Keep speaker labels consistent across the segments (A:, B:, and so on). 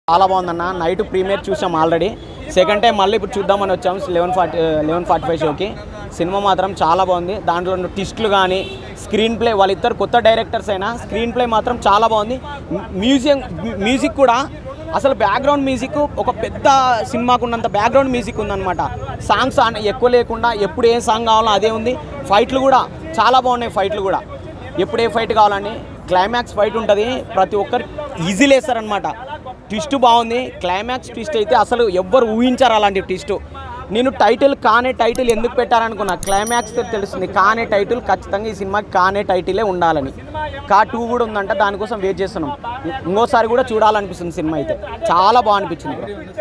A: చాలా బాగుందన్న night premiere చూసాం ఆల్రెడీ సెకండ్ టైం మళ్ళీ ఇప్పుడు చూద్దామని వచ్చాం eleven forty eleven forty five షోకి సినిమా మాత్రం చాలా బాగుంది దాంట్లో ఉన్న ట్విస్టులు కానీ స్క్రీన్ ప్లే వాళ్ళిద్దరు కొత్త డైరెక్టర్స్ అయినా స్క్రీన్ ప్లే మాత్రం చాలా బాగుంది మ్యూజియం మ్యూజిక్ కూడా అసలు బ్యాక్గ్రౌండ్ మ్యూజిక్ ఒక పెద్ద సినిమాకు ఉన్నంత బ్యాక్గ్రౌండ్ మ్యూజిక్ ఉందన్నమాట సాంగ్స్ అన- ఎక్కువ లేకుండా ఎప్పుడు ఏ సాంగ్ కావాలో అదే ఉంది ఫైట్లు కూడా చాలా బాగున్నాయి ఫైట్లు కూడా ఎప్పుడు ఏ ఫైట్ కావాలని క్లైమాక్స్ ఫైట్ ఉంటుంది ప్రతి ఒక్కరు ఈజీ లేస్తారనమాట ట్విస్ట్ బాగుంది క్లైమాక్స్ ట్విస్ట్ అయితే అసలు ఎవ్వరు ఊహించారు అలాంటి ట్విస్ట్ నేను టైటిల్ కానే టైటిల్ ఎందుకు పెట్టారనుకున్నా క్లైమాక్స్ తెలుస్తుంది కానే టైటిల్ ఖచ్చితంగా ఈ సినిమాకి కానే టైటిలే ఉండాలని కా టూ కూడా ఉందంట దానికోసం వెయిట్ చేస్తున్నాం ఇంకోసారి కూడా చూడాలనిపిస్తుంది సినిమా అయితే చాలా బాగా అనిపించింది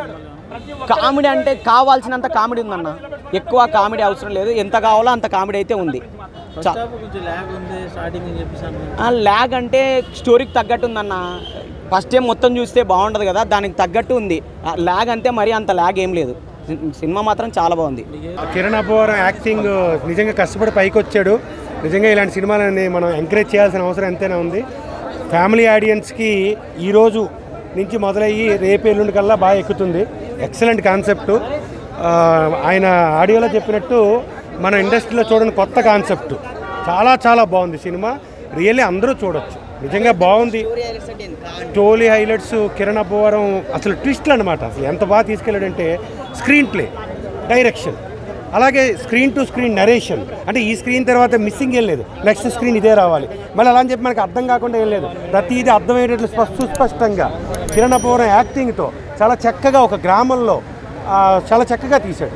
A: కామెడీ అంటే కావాల్సినంత కామెడీ ఉందన్న ఎక్కువ కామెడీ అవసరం లేదు ఎంత కావాలో అంత కామెడీ అయితే ఉంది చా-
B: కొంచెం ల్యాగ్ ఉంది స్టార్టింగ్ అని చెప్పేసి అన్నారు.
A: ఆ ల్యాగ్ అంటే స్టోరీకి తగ్గట్టు ఉందన్న ఫస్ట్ టైం మొత్తం చూస్తే బాగుంటుంది కదా దానికి తగ్గట్టు ఉంది ఆ ల్యాగ్ అంతే మరీ అంత ల్యాగ్ ఏం లేదు సి- సినిమా మాత్రం చాలా బాగుంది
C: కిరణ్ అబ్బవరం యాక్టింగ్ నిజంగా కష్టపడి పైకి వచ్చాడు నిజంగా ఇలాంటి సినిమాలని మనం ఎంకరేజ్ చేయాల్సిన అవసరం ఎంతైనా ఉంది ఫ్యామిలీ ఆడియన్స్కి ఈరోజు నుంచి మొదలయ్యి రేపు ఎల్లుండి కల్లా బాగా ఎక్కుతుంది ఎక్సలెంట్ కాన్సెప్ట్ ఆయన ఆడియోలో చెప్పినట్టు మన ఇండస్ట్రీలో చూడని కొత్త కాన్సెప్ట్ చాలా చాలా బాగుంది సినిమా రియల్లీ అందరూ చూడొచ్చు నిజంగా బాగుంది స్టోరీ హైలైట్స్ కిరణ్ అబ్బవరం అసలు ట్విస్ట్లు అనమాట అసలు ఎంత బాగా తీసుకెళ్ళాడంటే స్క్రీన్ ప్లే డైరెక్షన్ అలాగే స్క్రీన్ టు స్క్రీన్ నరేషన్ అంటే ఈ స్క్రీన్ తర్వాత మిస్సింగ్ ఏం లేదు నెక్స్ట్ స్క్రీన్ ఇదే రావాలి మళ్ళీ అలా అని చెప్పి మనకి అర్థం కాకుండా ఏం లేదు ప్రతిదీ అర్థమయ్యేటట్లు స్ప- సుస్పష్టంగా కిరణ్ అబ్బవరం యాక్టింగ్తో చాలా చక్కగా ఒక గ్రామంలో ఆ, చాలా చక్కగా తీశాడు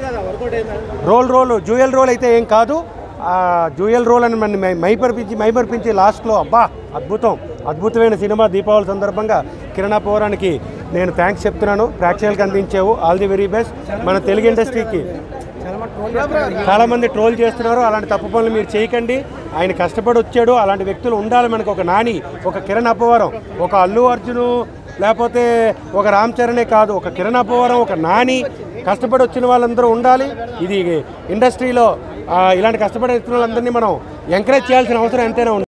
C: రోల్ రోల్ జూయల్ రోల్ అయితే ఏం కాదు ఆ, జూయల్ రోల్ అని మన మైపరిపించి మైపరిపించి లాస్ట్లో అబ్బా అద్భుతం అద్భుతమైన సినిమా దీపావళి సందర్భంగా కిరణా పౌరానికి నేను థ్యాంక్స్ చెప్తున్నాను ప్రేక్షకులకు అందించావు ఆల్ ది వెరీ బెస్ట్ మన తెలుగు ఇండస్ట్రీకి చాలా మంది ట్రోల్ చేస్తున్నారు అలాంటి తప్పు పనులు మీరు చేయకండి ఆయన కష్టపడి వచ్చాడు అలాంటి వ్యక్తులు ఉండాలి మనకు ఒక నాని ఒక కిరణ్ అప్పవరం ఒక అల్లు అర్జును లేకపోతే ఒక రామ్ చరణే కాదు ఒక కిరణ్ అప్పవరం ఒక నాని కష్టపడి వచ్చిన వాళ్ళందరూ ఉండాలి ఇది ఇండస్ట్రీలో ఆ, ఇలాంటి కష్టపడే వ్యక్తులందరినీ మనం ఎంకరేజ్ చేయాల్సిన అవసరం ఎంతైనా ఉంది